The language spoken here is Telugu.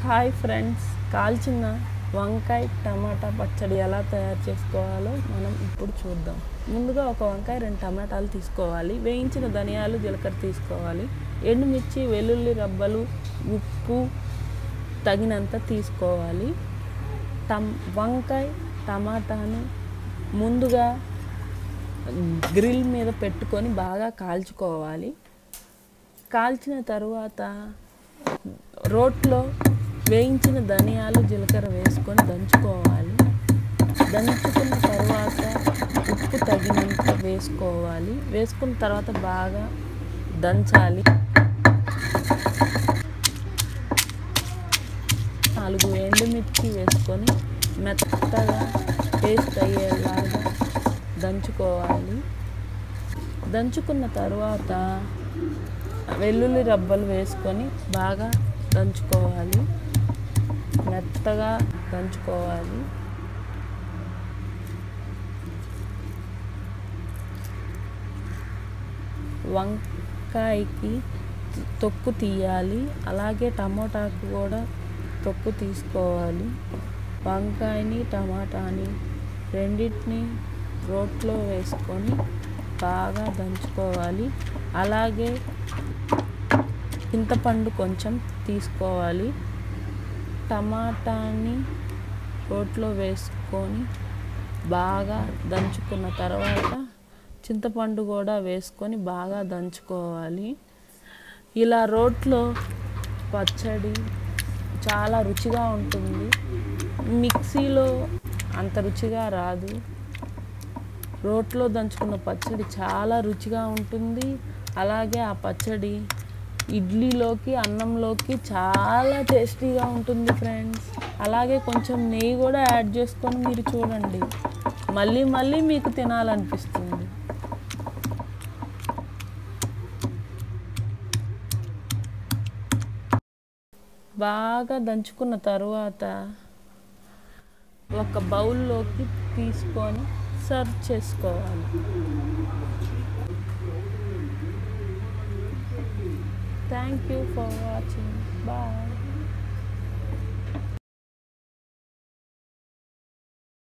హాయ్ ఫ్రెండ్స్ కాల్చిన వంకాయ టమాటా పచ్చడి ఎలా తయారు చేసుకోవాలో మనం ఇప్పుడు చూద్దాం ముందుగా ఒక వంకాయ రెండు టమాటాలు తీసుకోవాలి వేయించిన ధనియాలు జీలకర్ర తీసుకోవాలి ఎండుమిర్చి వెల్లుల్లి రబ్బలు ఉప్పు తగినంత తీసుకోవాలి టమ్ వంకాయ టమాటాను ముందుగా గ్రిల్ మీద పెట్టుకొని బాగా కాల్చుకోవాలి కాల్చిన తరువాత రోట్లో వేయించిన ధనియాలు జీలకర్ర వేసుకొని దంచుకోవాలి దంచుకున్న తర్వాత ఉప్పు తగినంత వేసుకోవాలి వేసుకున్న తర్వాత బాగా దంచాలి నాలుగు ఎండుమిర్చి వేసుకొని మెత్తగా పేస్ట్ అయ్యేలాగా దంచుకోవాలి దంచుకున్న తర్వాత వెల్లుల్లి రబ్బలు వేసుకొని బాగా దంచుకోవాలి మెత్తగా దంచుకోవాలి వంకాయకి తొక్కు తీయాలి అలాగే టమోటాకు కూడా తొక్కు తీసుకోవాలి వంకాయని టమాటాని రెండింటిని రోట్లో వేసుకొని బాగా దంచుకోవాలి అలాగే చింతపండు కొంచెం తీసుకోవాలి టమాటాని రోట్లో వేసుకొని బాగా దంచుకున్న తర్వాత చింతపండు కూడా వేసుకొని బాగా దంచుకోవాలి ఇలా రోట్లో పచ్చడి చాలా రుచిగా ఉంటుంది మిక్సీలో అంత రుచిగా రాదు రోట్లో దంచుకున్న పచ్చడి చాలా రుచిగా ఉంటుంది అలాగే ఆ పచ్చడి ఇడ్లీలోకి అన్నంలోకి చాలా టేస్టీగా ఉంటుంది ఫ్రెండ్స్ అలాగే కొంచెం నెయ్యి కూడా యాడ్ చేసుకొని మీరు చూడండి మళ్ళీ మళ్ళీ మీకు తినాలనిపిస్తుంది బాగా దంచుకున్న తరువాత ఒక బౌల్లోకి తీసుకొని సర్వ్ చేసుకోవాలి thank you for watching bye